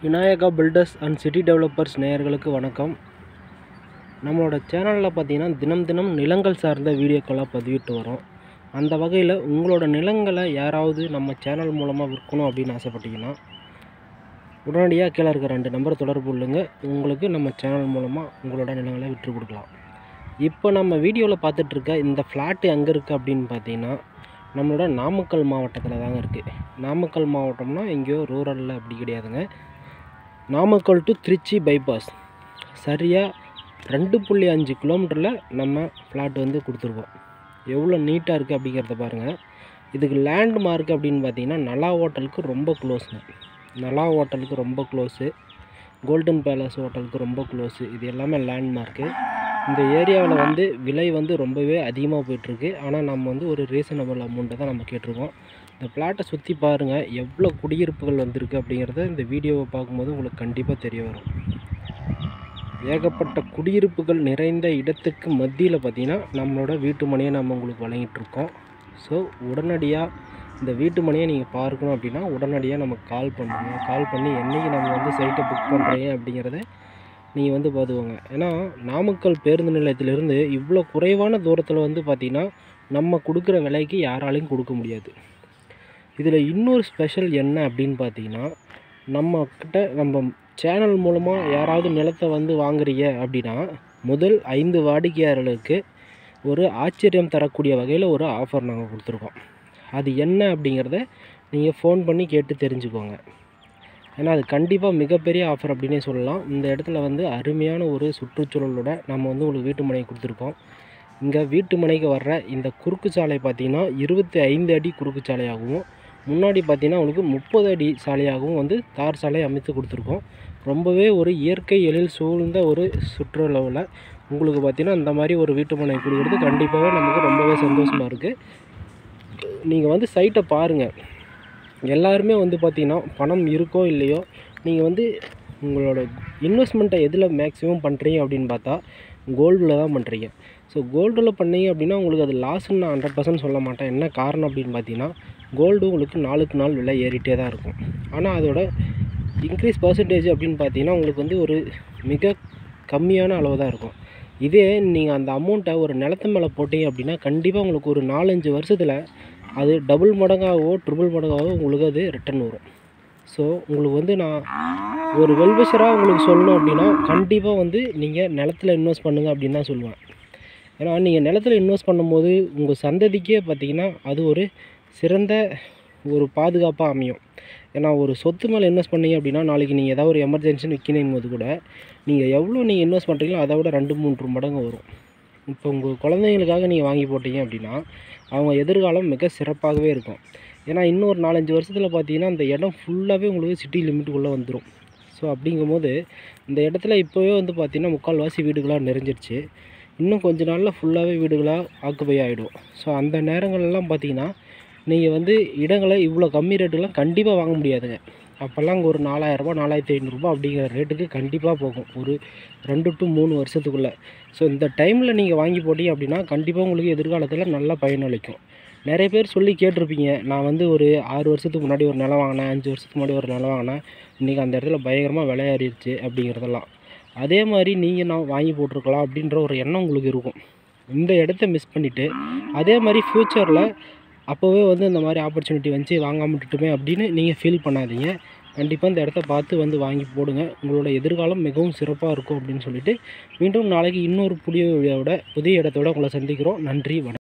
Vinayaka builders and city developers நேயர்களுக்கு வணக்கம் நம்மளோட சேனலில் பார்த்தீங்கன்னா தினம் தினம் நிலங்கள் சார்ந்த வீடியோக்களாக பதிவிட்டு வரோம் அந்த வகையில் உங்களோட நிலங்களை யாராவது நம்ம சேனல் மூலமாக விற்கணும் அப்படின்னு ஆசைப்பட்டீங்கன்னா உடனடியாக கீழே இருக்க ரெண்டு நம்பர் தொடர்பு கொள்ளுங்க உங்களுக்கு நம்ம சேனல் மூலமாக உங்களோட நிலங்களை விற்று கொடுக்கலாம் இப்போ நம்ம வீடியோவில் பார்த்துட்ருக்க இந்த ஃப்ளாட்டு எங்கே இருக்குது அப்படின்னு பார்த்தீங்கன்னா நம்மளோட நாமக்கல் மாவட்டத்தில் தாங்க இருக்குது நாமக்கல் மாவட்டம்னா எங்கேயோ ரூரலில் அப்படி கிடையாதுங்க நாமக்கல் டு திருச்சி பைபாஸ் சரியாக ரெண்டு புள்ளி அஞ்சு கிலோமீட்டரில் நம்ம ஃப்ளாட் வந்து கொடுத்துருக்கோம் எவ்வளோ நீட்டாக இருக்குது அப்படிங்கிறத பாருங்கள் இதுக்கு லேண்ட் மார்க் அப்படின்னு பார்த்தீங்கன்னா நலா ஹோட்டலுக்கு ரொம்ப க்ளோஸுங்க நலா ஹோட்டலுக்கு ரொம்ப க்ளோஸு கோல்டன் பேலஸ் ஹோட்டலுக்கு ரொம்ப க்ளோஸு இது எல்லாமே லேண்ட்மார்க்கு இந்த ஏரியாவில் வந்து விலை வந்து ரொம்பவே அதிகமாக போயிட்டுருக்கு ஆனால் நம்ம வந்து ஒரு ரீசனபிள் அமௌண்ட்டை தான் நம்ம கேட்டிருக்கோம் இந்த பிளாட்டை சுற்றி பாருங்கள் எவ்வளோ குடியிருப்புகள் வந்திருக்கு அப்படிங்கிறத இந்த வீடியோவை பார்க்கும்போது உங்களுக்கு கண்டிப்பாக தெரிய வரும் ஏகப்பட்ட குடியிருப்புகள் நிறைந்த இடத்துக்கு மத்தியில் பார்த்திங்கன்னா நம்மளோட வீட்டு மனையை நம்ம உங்களுக்கு வழங்கிட்டுருக்கோம் ஸோ உடனடியாக இந்த வீட்டு மனையை நீங்கள் பார்க்கணும் அப்படின்னா உடனடியாக நமக்கு கால் பண்ணுங்க கால் பண்ணி என்றைக்கு நம்ம வந்து சைட்டை புக் பண்ணுறீங்க அப்படிங்கிறத நீங்கள் வந்து பார்த்துக்கோங்க ஏன்னா நாமக்கல் பேருந்து நிலையத்திலிருந்து இவ்வளோ குறைவான தூரத்தில் வந்து பார்த்திங்கன்னா நம்ம கொடுக்குற விலைக்கு யாராலையும் கொடுக்க முடியாது இதில் இன்னொரு ஸ்பெஷல் என்ன அப்படின்னு பார்த்தீங்கன்னா நம்மக்கிட்ட நம்ம சேனல் மூலமாக யாராவது நிலத்தை வந்து வாங்குறீங்க அப்படின்னா முதல் ஐந்து வாடிக்கையாளர்களுக்கு ஒரு ஆச்சரியம் தரக்கூடிய வகையில் ஒரு ஆஃபர் நாங்கள் கொடுத்துருக்கோம் அது என்ன அப்படிங்கிறத நீங்கள் ஃபோன் பண்ணி கேட்டு தெரிஞ்சுக்கோங்க ஏன்னா அது கண்டிப்பாக மிகப்பெரிய ஆஃபர் அப்படின்னே சொல்லலாம் இந்த இடத்துல வந்து அருமையான ஒரு சுற்றுச்சூழலோட நம்ம வந்து உங்களுக்கு வீட்டு மனை கொடுத்துருக்கோம் இங்கே வீட்டு மனைக்கு வர்ற இந்த குறுக்கு சாலை பார்த்திங்கன்னா இருபத்தி ஐந்து அடி குறுக்கு சாலையாகவும் முன்னாடி பார்த்திங்கன்னா உங்களுக்கு முப்பது அடி சாலையாகவும் வந்து தார் சாலை அமைத்து கொடுத்துருக்கோம் ரொம்பவே ஒரு இயற்கை எழில் சூழ்ந்த ஒரு சுற்றுலாவில் உங்களுக்கு பார்த்திங்கன்னா இந்த மாதிரி ஒரு வீட்டு மனை கொடுக்குறது கண்டிப்பாகவே நமக்கு ரொம்பவே சந்தோஷமாக இருக்குது நீங்கள் வந்து சைட்டை பாருங்கள் எல்லாருமே வந்து பார்த்திங்கன்னா பணம் இருக்கோ இல்லையோ நீங்கள் வந்து உங்களோட இன்வெஸ்ட்மெண்ட்டை எதில் மேக்ஸிமம் பண்ணுறீங்க அப்படின்னு பார்த்தா கோல்டில் தான் பண்ணுறீங்க ஸோ கோல்டில் பண்ணீங்க அப்படின்னா உங்களுக்கு அது லாஸ்ன்னு நான் ஹண்ட்ரட் பர்சன்ட் சொல்ல மாட்டேன் என்ன காரணம் அப்படின்னு பார்த்தீங்கன்னா கோல்டு உங்களுக்கு நாளுக்கு நாள் விலை ஏறிட்டே தான் இருக்கும் ஆனால் அதோட இன்க்ரீஸ் பர்சன்டேஜ் அப்படின்னு பார்த்தீங்கன்னா உங்களுக்கு வந்து ஒரு மிக கம்மியான அளவு தான் இருக்கும் இதே நீங்கள் அந்த அமௌண்ட்டை ஒரு நிலத்து மேலே போட்டீங்க அப்படின்னா கண்டிப்பாக உங்களுக்கு ஒரு நாலஞ்சு வருஷத்தில் அது டபுள் மடங்காகவோ ட்ரிபிள் மடங்காகவோ உங்களுக்கு அது ரிட்டர்ன் வரும் ஸோ உங்களுக்கு வந்து நான் ஒரு வெல்விஷராக உங்களுக்கு சொல்லணும் அப்படின்னா கண்டிப்பாக வந்து நீங்கள் நிலத்தில் இன்வெஸ்ட் பண்ணுங்கள் அப்படின்னு தான் சொல்லுவேன் ஏன்னா நீங்கள் நிலத்தில் இன்வெஸ்ட் பண்ணும்போது உங்கள் சந்ததிக்கே பார்த்திங்கன்னா அது ஒரு சிறந்த ஒரு பாதுகாப்பாக அமையும் ஏன்னா ஒரு சொத்து மேலே இன்வெஸ்ட் பண்ணீங்க அப்படின்னா நாளைக்கு நீங்கள் ஏதாவது ஒரு எமர்ஜென்சின்னு விற்கணும் போது கூட நீங்கள் எவ்வளோ நீங்கள் இன்வெஸ்ட் பண்ணுறீங்களோ அதை விட ரெண்டு மூன்று மடங்கு வரும் இப்போ உங்கள் குழந்தைங்களுக்காக நீங்கள் வாங்கி போட்டீங்க அப்படின்னா அவங்க எதிர்காலம் மிக சிறப்பாகவே இருக்கும் ஏன்னா இன்னும் ஒரு நாலஞ்சு வருஷத்தில் பார்த்தீங்கன்னா அந்த இடம் ஃபுல்லாகவே உங்களுக்கு சிட்டி லிமிட்டுக்குள்ளே வந்துடும் ஸோ அப்படிங்கும்போது இந்த இடத்துல இப்போவே வந்து பார்த்திங்கன்னா முக்கால்வாசி வீடுகளாக நிறைஞ்சிருச்சு இன்னும் கொஞ்ச நாளில் ஃபுல்லாகவே வீடுகளாக ஆக்குபை ஆகிடும் ஸோ அந்த நேரங்கள்லாம் பார்த்தீங்கன்னா நீங்கள் வந்து இடங்களை இவ்வளோ கம்மி ரேட்டுலாம் கண்டிப்பாக வாங்க முடியாதுங்க அப்போல்லாம் அங்கே ஒரு நாலாயிரரூபா நாலாயிரத்தி ஐநூறுரூபா அப்படிங்கிற ரேட்டுக்கு கண்டிப்பாக போகும் ஒரு ரெண்டு டு மூணு வருஷத்துக்குள்ளே ஸோ இந்த டைமில் நீங்கள் வாங்கி போட்டீங்க அப்படின்னா கண்டிப்பாக உங்களுக்கு எதிர்காலத்தில் நல்லா பயனளிக்கும் நிறைய பேர் சொல்லி கேட்டிருப்பீங்க நான் வந்து ஒரு ஆறு வருஷத்துக்கு முன்னாடி ஒரு நிலம் வாங்கினேன் அஞ்சு வருஷத்துக்கு முன்னாடி ஒரு நிலம் வாங்கினேன் இன்றைக்கி அந்த இடத்துல பயங்கரமாக விலையேறிடுச்சு அப்படிங்கிறதெல்லாம் அதே மாதிரி நீங்கள் நான் வாங்கி போட்டிருக்கலாம் அப்படின்ற ஒரு எண்ணம் உங்களுக்கு இருக்கும் இந்த இடத்த மிஸ் பண்ணிவிட்டு அதே மாதிரி ஃப்யூச்சரில் அப்போவே வந்து இந்த மாதிரி ஆப்பர்ச்சுனிட்டி வந்துச்சு வாங்காமல் விட்டுட்டுமே அப்படின்னு நீங்கள் ஃபீல் பண்ணாதீங்க கண்டிப்பாக இந்த இடத்த பார்த்து வந்து வாங்கி போடுங்க உங்களோட எதிர்காலம் மிகவும் சிறப்பாக இருக்கும் அப்படின்னு சொல்லிட்டு மீண்டும் நாளைக்கு இன்னொரு புதிய வீடியோவோட புதிய இடத்தோட உங்களை சந்திக்கிறோம் நன்றி வணக்கம்